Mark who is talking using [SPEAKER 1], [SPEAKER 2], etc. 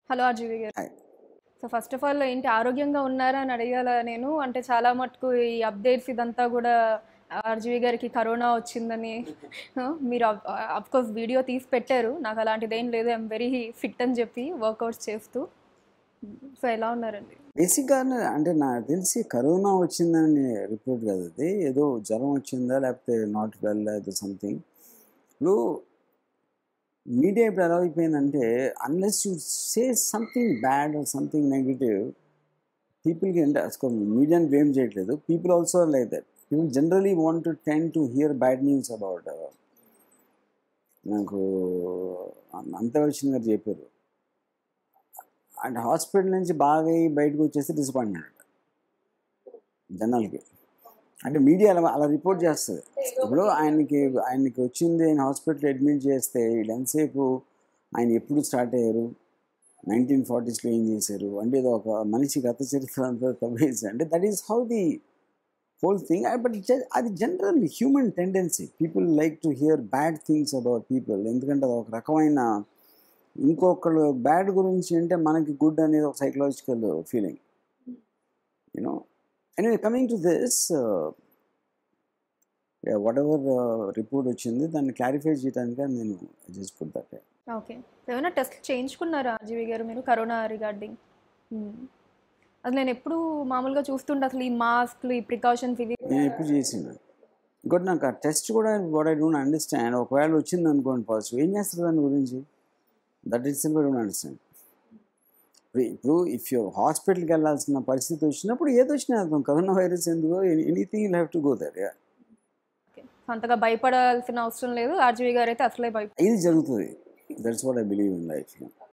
[SPEAKER 1] Hello RGV గారు
[SPEAKER 2] hi.
[SPEAKER 1] So first of all ఏంటి ఆరోగ్యంగా ఉన్నారా అని అడగాల నేను అంటే చాలా మటుకు ఈ అప్డేట్స్ ఇదంతా కూడా ఆర్జీవి గారికి కరోనా వచ్చిందని ఆ, మీరు అఫ్ కోర్స్ వీడియో తీసి పెట్టారు నాకు అలాంటిది ఏం లేదు ఐఎమ్ వెరీ ఫిట్ అని చెప్పి వర్కౌట్స్ చేస్తూ సో ఎలా ఉన్నారండి
[SPEAKER 2] బేసిక్గా అంటే నాకు తెలిసి కరోనా వచ్చిందని రిపోర్ట్ కాదు అది ఏదో జ్వరం వచ్చిందా లేకపోతే నాట్ వెల్ లేకపోతే సంథింగ్ ఇప్పుడు మీడియా ఇప్పుడు ఎలా అయిపోయిందంటే unless you say something bad or something negative పీపుల్కి అంటే అసలు మీడియాని బ్లేమ్ చేయట్లేదు people also like that people generally want to tend to hear bad news about నాకు అంతవర్షన్ గారు చెప్పారు అంటే హాస్పిటల్ నుంచి బాగా అయ్యి బయటకు వచ్చేస్తే డిసప్పాయింట్మెంట్ జనాలకి అంటే మీడియా అలా అలా రిపోర్ట్ చేస్తుంది ఇప్పుడు ఆయనకి ఆయనకి వచ్చింది ఆయన హాస్పిటల్ అడ్మిట్ చేస్తే వీళ్ళు ఎంతసేపు ఆయన ఎప్పుడు స్టార్ట్ అయ్యారు నైన్టీన్ ఫార్టీస్లో ఏం చేశారు అంటే ఇది ఒక మనిషి గత చరిత్ర అంతా తవ్వేసి అంటే that is how the whole thing but అది general human tendency people like to hear bad things about people ఎందుకంటే అది ఒక రకమైన ఇంకొకళ్ళు బ్యాడ్ గురించి అంటే మనకి గుడ్ అనేది ఒక psychological feeling you know anyway coming to this whatever report వచ్చింది దాన్ని క్లారిఫై చేయడానికి నేను జస్ట్ పుట్ దట్
[SPEAKER 1] ఓకే ఏమైనా టెస్ట్ చేయించుకున్నారా ఆర్జీవి గారు మీరు కరోనా రిగార్డింగ్ అది నేను ఎప్పుడు మామూలుగా చూస్తుంటే అసలు ఈ మాస్క్లు ఈ ప్రికాషన్స్ ఇవి
[SPEAKER 2] నేను ఎప్పుడు చేసిన ఇంకోటి నాకు ఆ టెస్ట్ కూడా వాట్ ఐ డోంట్ అండర్స్టాండ్ ఒకవేళ వచ్చింది అనుకోండి పాజిటివ్ ఏం చేస్తారు దాని గురించి that itself I don't understand ఇప్పుడు ఇఫ్ యూ హాస్పిటల్కి వెళ్ళాల్సిన పరిస్థితి వచ్చినప్పుడు ఏది వచ్చినా అర్థం కరోనా వైరస్ ఎందుకో anything you have to go there
[SPEAKER 1] okay అంతగా భయపడాల్సిన అవసరం లేదు ఆర్జీవి గారు అయితే అసలే భయపడ
[SPEAKER 2] ఇది జరుగుతుంది that's what I believe in life